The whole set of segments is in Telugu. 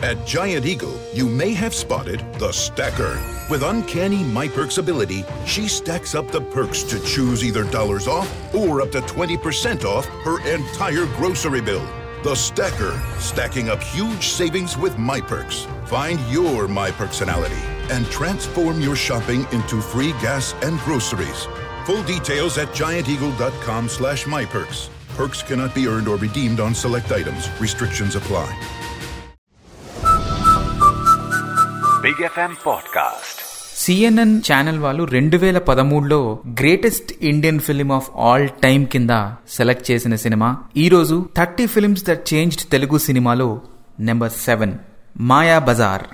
At Giant Eagle, you may have spotted the stacker. With uncanny MyPerks ability, she stacks up the perks to choose either dollars off or up to 20% off her entire grocery bill. The Stacker, stacking up huge savings with MyPerks. Find your My personality and transform your shopping into free gas and groceries. Full details at gianteagle.com slash myperks. Perks cannot be earned or redeemed on select items. Restrictions apply. Big FM podcast CNN channel వాళ్ళు రెండు వేల పదమూడులో greatest Indian film of all time కింద సెలెక్ట్ చేసిన సినిమా ఈ రోజు thirty films that changed Telugu సినిమాలో నెంబర్ సెవెన్ మాయా బజార్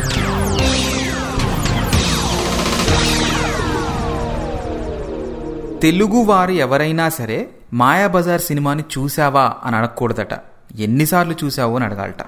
తెలుగు వారు ఎవరైనా సరే మాయా బజార్ సినిమాని చూసావా అని అడగకూడదట ఎన్నిసార్లు చూసావు అని అడగాలట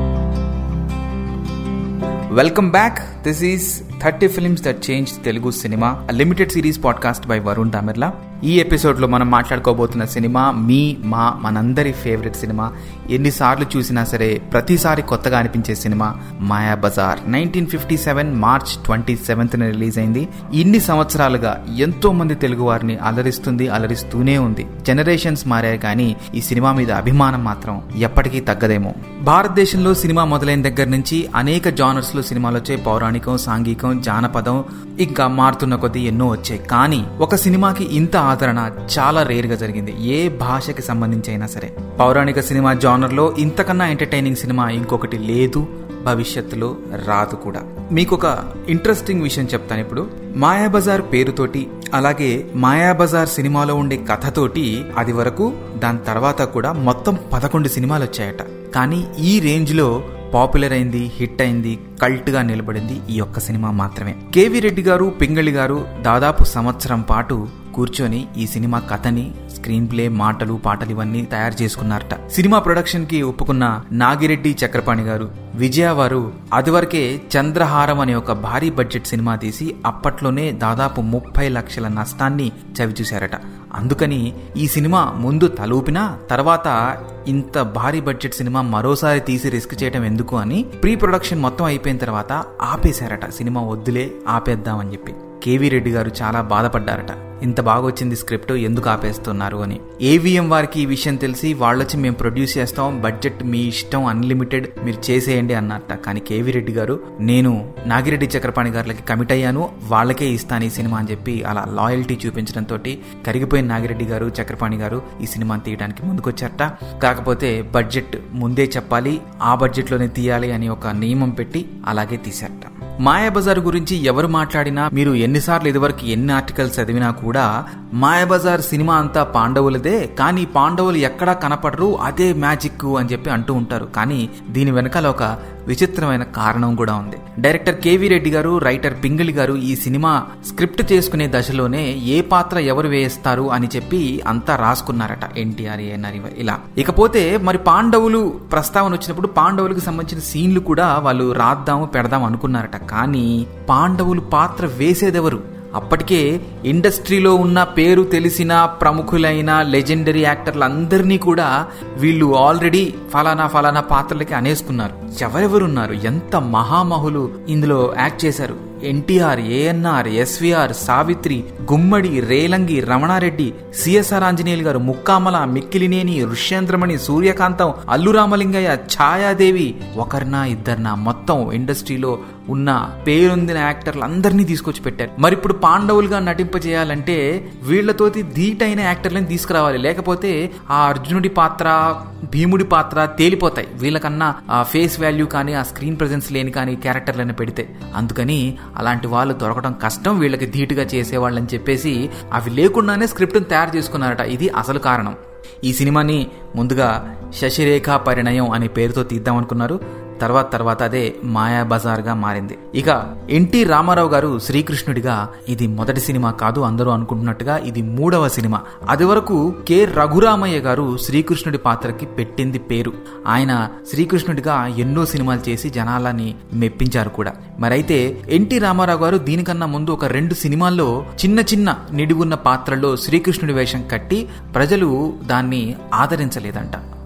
welcome back this is thirty films that change Telugu cinema limited series podcast by Varun Tamirla ఈ ఎపిసోడ్లో మనం మాట్లాడుకోబోతున్న సినిమా మీ మా మనందరి ఫేవరెట్ సినిమా ఎన్నిసార్లు చూసినా సరే ప్రతిసారి కొత్తగా అనిపించే cinema Maya Bazaar nineteen fifty seven March twenty seventh release అయింది ఇన్ని సంవత్సరాలుగా ఎంతో మంది తెలుగు వారిని అలరిస్తుంది అలరిస్తూనే ఉంది జనరేషన్స్ మారాయి కానీ ఈ సినిమా మీద అభిమానం మాత్రం ఎప్పటికీ తగ్గదేమో భారతదేశంలో సినిమా మొదలైన దగ్గర నుంచి అనేక జానర్స్ లో సినిమాలు వచ్చాయి పౌరాణికం సాంఘికం జానపదం ఇంకా మారుతున్న కొద్దీ ఎన్నో వచ్చాయి కానీ ఒక సినిమాకి ఇంత ఆదరణ చాలా రేర్ గా జరిగింది ఏ భాషకి సంబంధించి అయినా సరే పౌరాణిక సినిమా జానర్ లో ఇంతకన్నా ఎంటర్టైనింగ్ సినిమా ఇంకొకటి లేదు భవిష్యత్తులో రాదు కూడా మీకు ఒక ఇంట్రెస్టింగ్ విషయం చెప్తాను ఇప్పుడు మాయాబజార్ పేరుతోటి అలాగే మాయాబజార్ సినిమాలో ఉండే కథతోటి అది వరకు దాని తర్వాత కూడా మొత్తం పదకొండు సినిమాలు వచ్చాయట కానీ ఈ రేంజ్ లో పాపులర్ అయింది హిట్ అయింది కల్ట్ గా నిలబడింది ఈ ఒక్క సినిమా మాత్రమే కేవీ రెడ్డి గారు పింగళి గారు దాదాపు సంవత్సరం పాటు కూర్చొని ఈ సినిమా కథని స్క్రీన్ ప్లే మాటలు పాటలు ఇవన్నీ తయారు చేసుకున్నారట సినిమా ప్రొడక్షన్ కి ఒప్పుకున్న నాగిరెడ్డి చక్రపాణి గారు విజయ వారు అదివరకే చంద్రహారం అనే ఒక భారీ బడ్జెట్ సినిమా తీసి అప్పట్లోనే దాదాపు ముప్పై లక్షల నష్టాన్ని చవిచూశారట అందుకని ఈ సినిమా ముందు తలూపినా తర్వాత ఇంత భారీ బడ్జెట్ సినిమా మరోసారి తీసి రిస్క్ చేయడం ఎందుకు అని ప్రీ ప్రొడక్షన్ మొత్తం అయిపోయిన తర్వాత ఆపేశారట సినిమా వద్దులే ఆపేద్దామని చెప్పి కేవీ రెడ్డి గారు చాలా బాధపడ్డారట ఇంత బాగా వచ్చింది స్క్రిప్ట్ ఎందుకు ఆపేస్తున్నారు అని ఏవిఎం వారికి ఈ విషయం తెలిసి వాళ్ళొచ్చి మేము ప్రొడ్యూస్ చేస్తాం బడ్జెట్ మీ ఇష్టం అన్లిమిటెడ్ మీరు చేసేయండి అన్నట్ట కానీ కేవీ రెడ్డి గారు నేను నాగిరెడ్డి చక్రపాణి గారికి కమిట్ అయ్యాను వాళ్ళకే ఇస్తాను ఈ సినిమా అని చెప్పి అలా లాయల్టీ చూపించడంతో కరిగిపోయిన నాగిరెడ్డి గారు చక్రపాణి గారు ఈ సినిమాని తీయడానికి ముందుకొచ్చారట కాకపోతే బడ్జెట్ ముందే చెప్పాలి ఆ బడ్జెట్లోనే తీయాలి అని ఒక నియమం పెట్టి అలాగే తీశారట మాయాబజార్ గురించి ఎవరు మాట్లాడినా మీరు ఎన్నిసార్లు ఇదివరకు ఎన్ని ఆర్టికల్స్ చదివినా కూడా మాయాబజార్ సినిమా అంతా పాండవులదే కానీ పాండవులు ఎక్కడా కనపడరు అదే మ్యాజిక్ అని చెప్పి అంటూ ఉంటారు కానీ దీని వెనకాల ఒక విచిత్రమైన కారణం కూడా ఉంది డైరెక్టర్ కేవీ రెడ్డి గారు రైటర్ పింగిలి గారు ఈ సినిమా స్క్రిప్ట్ చేసుకునే దశలోనే ఏ పాత్ర ఎవరు వేస్తారు అని చెప్పి అంతా రాసుకున్నారట ఎన్టీఆర్ ఏఎన్ఆర్ ఇలా ఇకపోతే మరి పాండవులు ప్రస్తావన వచ్చినప్పుడు పాండవులకు సంబంధించిన సీన్లు కూడా వాళ్ళు రాద్దాము పెడదాం అనుకున్నారట కానీ పాండవులు పాత్ర వేసేదెవరు అప్పటికే ఇండస్ట్రీలో ఉన్న పేరు తెలిసిన ప్రముఖులైన లెజెండరీ యాక్టర్లందరినీ కూడా వీళ్ళు ఆల్రెడీ ఫలానా ఫలానా పాత్రలకి అనేసుకున్నారు ఎవరెవరున్నారు ఎంత మహామహులు ఇందులో యాక్ట్ చేశారు NTR ANR SVR Savitri Gummadi Relangi Ramanareddy CSR Anjaneyulu garu Mukkamala Mikkilineni Rushyendramani సూర్యకాంతం అల్లురామలింగయ్య ఛాయాదేవి ఒకరినా ఇద్దరినా మొత్తం ఇండస్ట్రీలో ఉన్న పేరొందిన యాక్టర్లు అందరినీ తీసుకొచ్చి పెట్టారు మరి ఇప్పుడు పాండవులుగా నటింపజేయాలంటే వీళ్లతోటి ధీటైన యాక్టర్లను తీసుకురావాలి లేకపోతే ఆ అర్జునుడి పాత్ర భీముడి పాత్ర తేలిపోతాయి వీళ్ళకన్నా ఆ ఫేస్ వాల్యూ కానీ ఆ స్క్రీన్ ప్రెజెన్స్ లేని కానీ క్యారెక్టర్లను పెడితే అందుకని అలాంటి వాళ్ళు దొరకడం కష్టం వీళ్ళకి ధీటుగా చేసేవాళ్ళని చెప్పేసి అవి లేకుండానే స్క్రిప్ట్ని తయారు చేసుకున్నారట ఇది అసలు కారణం ఈ సినిమాని ముందుగా శశిరేఖ పరిణయం అనే పేరుతో తీద్దామనుకున్నారు తర్వాత తర్వాత అదే మాయా బజార్గా మారింది ఇక ఎన్టీ రామారావు గారు శ్రీకృష్ణుడిగా ఇది మొదటి సినిమా కాదు అందరూ అనుకుంటున్నట్టుగా ఇది మూడవ సినిమా అది వరకు కె రఘురామయ్య గారు శ్రీకృష్ణుడి పాత్రకి పెట్టింది పేరు ఆయన శ్రీకృష్ణుడిగా ఎన్నో సినిమాలు చేసి జనాలని మెప్పించారు కూడా మరైతే ఎన్టీ రామారావు గారు దీనికన్నా ముందు ఒక రెండు సినిమాల్లో చిన్న చిన్న నిడిగున్న పాత్రల్లో శ్రీకృష్ణుడి వేషం కట్టి ప్రజలు దాన్ని ఆదరించలేదంట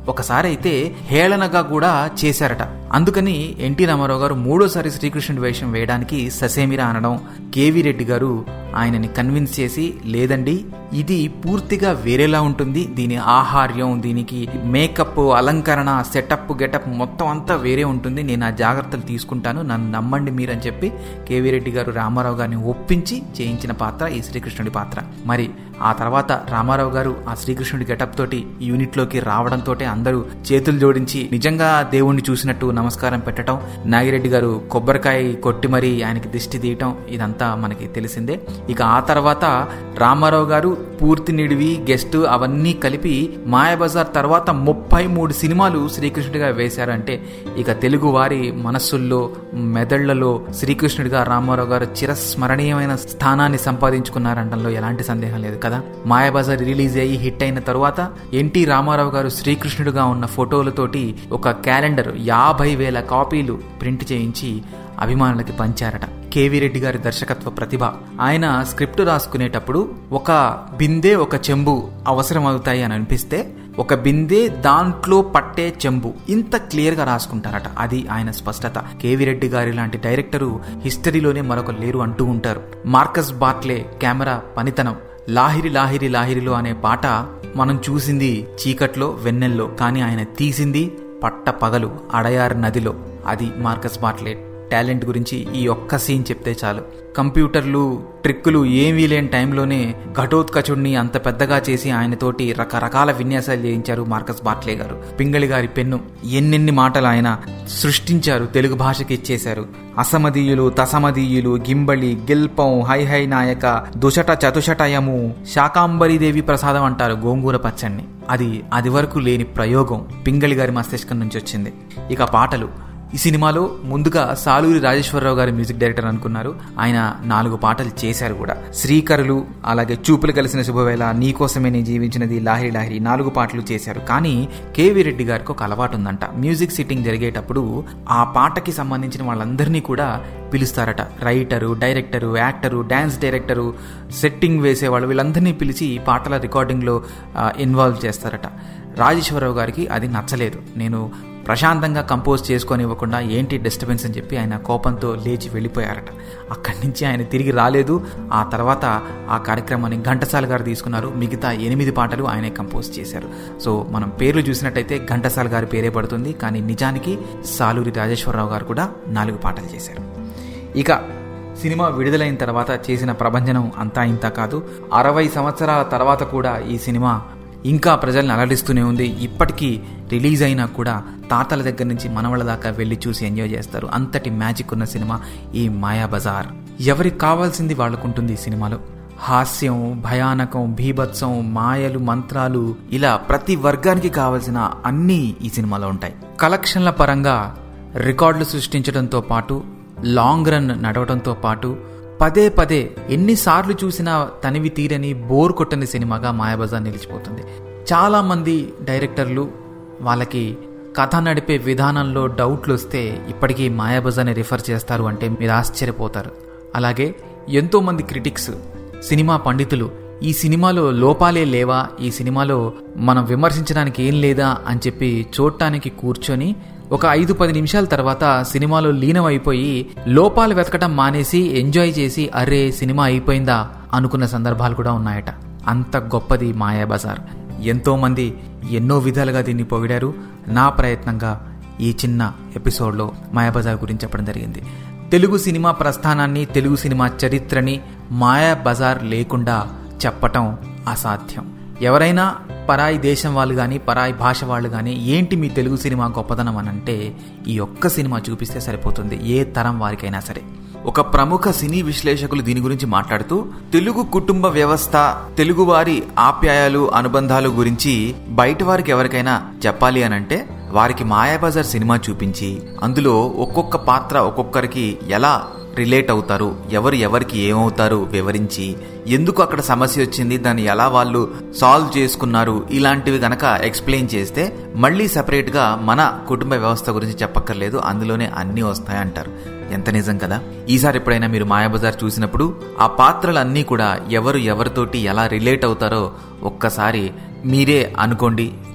ఒకసారి అయితే హేళనగా కూడా చేశారట అందుకని ఎన్టీ రామారావు గారు మూడోసారి శ్రీకృష్ణుడి వేషం వేయడానికి ససేమిరా అనడం కేవీ రెడ్డి గారు ఆయనని కన్విన్స్ చేసి లేదండి ఇది పూర్తిగా వేరేలా ఉంటుంది దీని ఆహార్యం దీనికి మేకప్ అలంకరణ సెటప్ గెటప్ మొత్తం అంతా వేరే ఉంటుంది నేను ఆ జాగ్రత్తలు తీసుకుంటాను నన్ను నమ్మండి మీరని చెప్పి కేవీ రెడ్డి గారు రామారావు గారిని ఒప్పించి చేయించిన పాత్ర ఈ శ్రీకృష్ణుడి పాత్ర మరి ఆ తర్వాత రామారావు గారు ఆ శ్రీకృష్ణుడి గెటప్ తోటి యూనిట్లోకి రావడంతో అందరూ చేతులు జోడించి నిజంగా దేవుణ్ణి చూసినట్టు నమస్కారం పెట్టడం నాగిరెడ్డి గారు కొబ్బరికాయ కొట్టి మరీ ఆయనకి దిష్టి తీయటం ఇదంతా మనకి తెలిసిందే ఇక ఆ తర్వాత రామారావు గారు పూర్తి నిడివి గెస్ట్ అవన్నీ కలిపి మాయాబజార్ తర్వాత ముప్పై మూడు సినిమాలు శ్రీకృష్ణుడిగా వేశారంటే ఇక తెలుగు వారి మనస్సుల్లో మెదళ్లలో శ్రీకృష్ణుడిగా రామారావు గారు చిరస్మరణీయమైన స్థానాన్ని సంపాదించుకున్నారంటంలో ఎలాంటి సందేహం లేదు కదా మాయాబజార్ రిలీజ్ అయ్యి హిట్ అయిన తరువాత ఎన్టీ రామారావు గారు శ్రీకృష్ణుడిగా ఉన్న ఫోటోలతోటి ఒక క్యాలెండర్ యాభై వేల కాపీలు ప్రింట్ చేయించి అభిమానులకి పంచారట కేవీ రెడ్డి గారి దర్శకత్వ ప్రతిభ ఆయన స్క్రిప్ట్ రాసుకునేటప్పుడు ఒక బిందె ఒక చెంబు అవసరం అవుతాయి అని అనిపిస్తే ఒక బిందె దాంట్లో పట్టే చెంబు ఇంత క్లియర్ గా రాసుకుంటారట అది ఆయన స్పష్టత కేవీ రెడ్డి గారి లాంటి డైరెక్టరు హిస్టరీలోనే మరొక లేరు అంటూ ఉంటారు మార్కస్ బాట్లే కెమెరా పనితనం లాహిరి లాహిరి లాహిరిలో అనే పాట మనం చూసింది చీకట్లో వెన్నెల్లో కానీ ఆయన తీసింది పట్ట పగలు అడయార్ నదిలో అది మార్కస్ బాట్లే టాలెంట్ గురించి ఈ ఒక్క సీన్ చెప్తే చాలు కంప్యూటర్లు ట్రిక్కులు ఏమీ లేని టైంలోనే ఘటోత్కచుడిని అంత పెద్దగా చేసి ఆయనతోటి రకరకాల విన్యాసాలు చేయించారు మార్కస్ బాట్లే గారు పింగళి గారి పెన్ను ఎన్నెన్ని మాటలు ఆయన సృష్టించారు తెలుగు భాషకి ఇచ్చేశారు అసమదీయులు తసమదీయులు గింబళి గిల్పం హై హై నాయక దుషట చతుషటయము శాకాంబరీదేవి ప్రసాదం అంటారు గోంగూర పచ్చడిని అది అది వరకు లేని ప్రయోగం పింగళి గారి మస్తిష్కం నుంచి వచ్చింది ఇక పాటలు ఈ సినిమాలో ముందుగా సాలూరి రాజేశ్వరరావు గారి మ్యూజిక్ డైరెక్టర్ అనుకున్నారు ఆయన నాలుగు పాటలు చేశారు కూడా శ్రీకరులు అలాగే చూపులు కలిసిన శుభవేళ నీకోసమే నేను జీవించినది లాహిరి లాహిరి నాలుగు పాటలు చేశారు కానీ కేవీ రెడ్డి గారికి ఒక అలవాటు ఉందంట మ్యూజిక్ సిట్టింగ్ జరిగేటప్పుడు ఆ పాటకి సంబంధించిన వాళ్ళందరినీ కూడా పిలుస్తారట writer director actor dance director setting వేసేవాళ్ళు వీళ్ళందరినీ పిలిచి పాటల రికార్డింగ్లో ఇన్వాల్వ్ చేస్తారట రాజేశ్వరరావు గారికి అది నచ్చలేదు నేను ప్రశాంతంగా కంపోజ్ చేసుకొని ఇవ్వకుండా ఏంటి డిస్టర్బెన్స్ అని చెప్పి ఆయన కోపంతో లేచి వెళ్ళిపోయారట అక్కడి నుంచి ఆయన తిరిగి రాలేదు ఆ తర్వాత ఆ కార్యక్రమాన్ని ఘంటసాల గారు తీసుకున్నారు మిగతా ఎనిమిది పాటలు ఆయనే కంపోజ్ చేశారు సో మనం పేర్లు చూసినట్టయితే ఘంటసాల గారి పేరే పడుతుంది కానీ నిజానికి సాలూరి రాజేశ్వరరావు గారు కూడా నాలుగు పాటలు చేశారు ఇక సినిమా విడుదలైన తర్వాత చేసిన ప్రభంజనం అంతా ఇంత కాదు అరవై సంవత్సరాల తర్వాత కూడా ఈ సినిమా ఇంకా ప్రజల్ని అలరిస్తూనే ఉంది ఇప్పటికీ రిలీజ్ అయినా కూడా తాతల దగ్గర నుంచి మనవళ్ళ దాకా వెళ్ళి చూసి ఎంజాయ్ చేస్తారు అంతటి మ్యాజిక్ ఉన్న సినిమా ఈ మాయా బజార్ ఎవరికి కావాల్సింది వాళ్ళకుంటుంది ఈ సినిమాలో హాస్యం భయానకం భీభత్సం మాయలు మంత్రాలు ఇలా ప్రతి వర్గానికి కావలసిన అన్నీ ఈ సినిమాలో ఉంటాయి కలెక్షన్ల పరంగా రికార్డులు సృష్టించడంతో పాటు లాంగ్ రన్ నడవడంతో పాటు పదే పదే ఎన్నిసార్లు చూసినా తనివి తీరని బోర్ కొట్టని సినిమాగా మాయాబజార్ నిలిచిపోతుంది చాలా మంది డైరెక్టర్లు వాళ్ళకి కథ నడిపే విధానంలో డౌట్లు వస్తే ఇప్పటికీ మాయాబజార్ని రిఫర్ చేస్తారు అంటే మీరు ఆశ్చర్యపోతారు అలాగే ఎంతో మంది క్రిటిక్స్ సినిమా పండితులు ఈ సినిమాలో లోపాలే లేవా ఈ సినిమాలో మనం విమర్శించడానికి ఏం లేదా అని చెప్పి చూడటానికి కూర్చొని ఒక ఐదు పది నిమిషాల తర్వాత సినిమాలో లీనం అయిపోయి లోపాలు వెతకటం మానేసి ఎంజాయ్ చేసి అరే సినిమా అయిపోయిందా అనుకున్న సందర్భాలు కూడా ఉన్నాయట అంత గొప్పది మాయాబజార్ ఎంతో మంది ఎన్నో విధాలుగా దీన్ని పొగిడారు నా ప్రయత్నంగా ఈ చిన్న ఎపిసోడ్లో మాయాబజార్ గురించి చెప్పడం జరిగింది తెలుగు సినిమా ప్రస్థానాన్ని తెలుగు సినిమా చరిత్రని మాయా బజార్ లేకుండా చెప్పటం అసాధ్యం ఎవరైనా పరాయి దేశం వాళ్ళు కానీ పరాయి భాష వాళ్ళు కానీ ఏంటి మీ తెలుగు సినిమా గొప్పదనం అని అంటే ఈ ఒక్క సినిమా చూపిస్తే సరిపోతుంది ఏ తరం వారికైనా సరే ఒక ప్రముఖ సినీ విశ్లేషకులు దీని గురించి మాట్లాడుతూ తెలుగు కుటుంబ వ్యవస్థ తెలుగు వారి ఆప్యాయాలు అనుబంధాలు గురించి బయట వారికి ఎవరికైనా చెప్పాలి అని అంటే వారికి మాయాబజార్ సినిమా చూపించి అందులో ఒక్కొక్క పాత్ర ఒక్కొక్కరికి ఎలా రిలేట్ అవుతారు ఎవరు ఎవరికి ఏమవుతారు వివరించి ఎందుకు అక్కడ సమస్య వచ్చింది దాన్ని ఎలా వాళ్ళు సాల్వ్ చేసుకున్నారు ఇలాంటివి గనక ఎక్స్ప్లెయిన్ చేస్తే మళ్ళీ సెపరేట్ గా మన కుటుంబ వ్యవస్థ గురించి చెప్పక్కర్లేదు అందులోనే అన్ని వస్తాయంటారు ఎంత నిజం కదా ఈసారి ఎప్పుడైనా మీరు మాయాబజార్ చూసినప్పుడు ఆ పాత్రలన్నీ కూడా ఎవరు ఎవరితోటి ఎలా రిలేట్ అవుతారో ఒక్కసారి మీరే అనుకోండి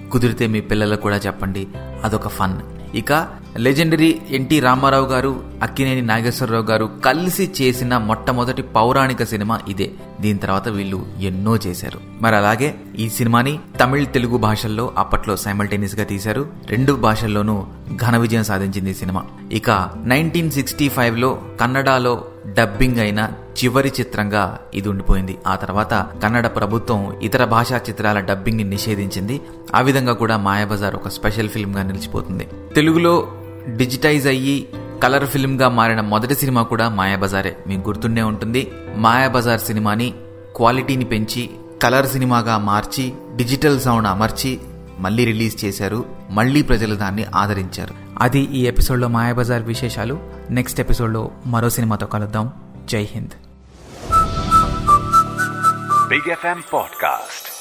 కుదిరితే మీ పిల్లలకు కూడా చెప్పండి అదొక ఫన్ ఇక లెజెండరీ ఎన్టీ రామారావు గారు అక్కినేని నాగేశ్వరరావు గారు కలిసి చేసిన మొట్టమొదటి పౌరాణిక సినిమా ఇదే దీని తర్వాత వీళ్ళు ఎన్నో చేశారు మరి అలాగే ఈ సినిమాని తమిళ్ తెలుగు భాషల్లో అప్పట్లో సైమల్టేనియస్ గా తీశారు రెండు భాషల్లోనూ ఘన విజయం సాధించింది ఈ సినిమా ఇక నైన్టీన్ సిక్స్టీ ఫైవ్ లో కన్నడలో డబ్బింగ్ అయిన చివరి చిత్రంగా ఇది ఉండిపోయింది ఆ తర్వాత కన్నడ ప్రభుత్వం ఇతర భాషా చిత్రాల డబ్బింగ్ ని నిషేధించింది ఆ విధంగా కూడా మాయాబజార్ ఒక స్పెషల్ ఫిల్మ్ గా నిలిచిపోతుంది తెలుగులో డిజిటైజ్ అయ్యి కలర్ ఫిల్మ్ గా మారిన మొదటి సినిమా కూడా మాయాబజారే మీకు గుర్తుండే ఉంటుంది మాయాబజార్ సినిమాని క్వాలిటీని పెంచి కలర్ సినిమాగా మార్చి డిజిటల్ సౌండ్ అమర్చి మళ్ళీ రిలీజ్ చేశారు మళ్ళీ ప్రజలు దాన్ని ఆదరించారు అది ఈ ఎపిసోడ్లో మాయాబజార్ విశేషాలు నెక్స్ట్ ఎపిసోడ్లో మరో సినిమాతో కలుద్దాం జై హింద్ Big FM Podcast.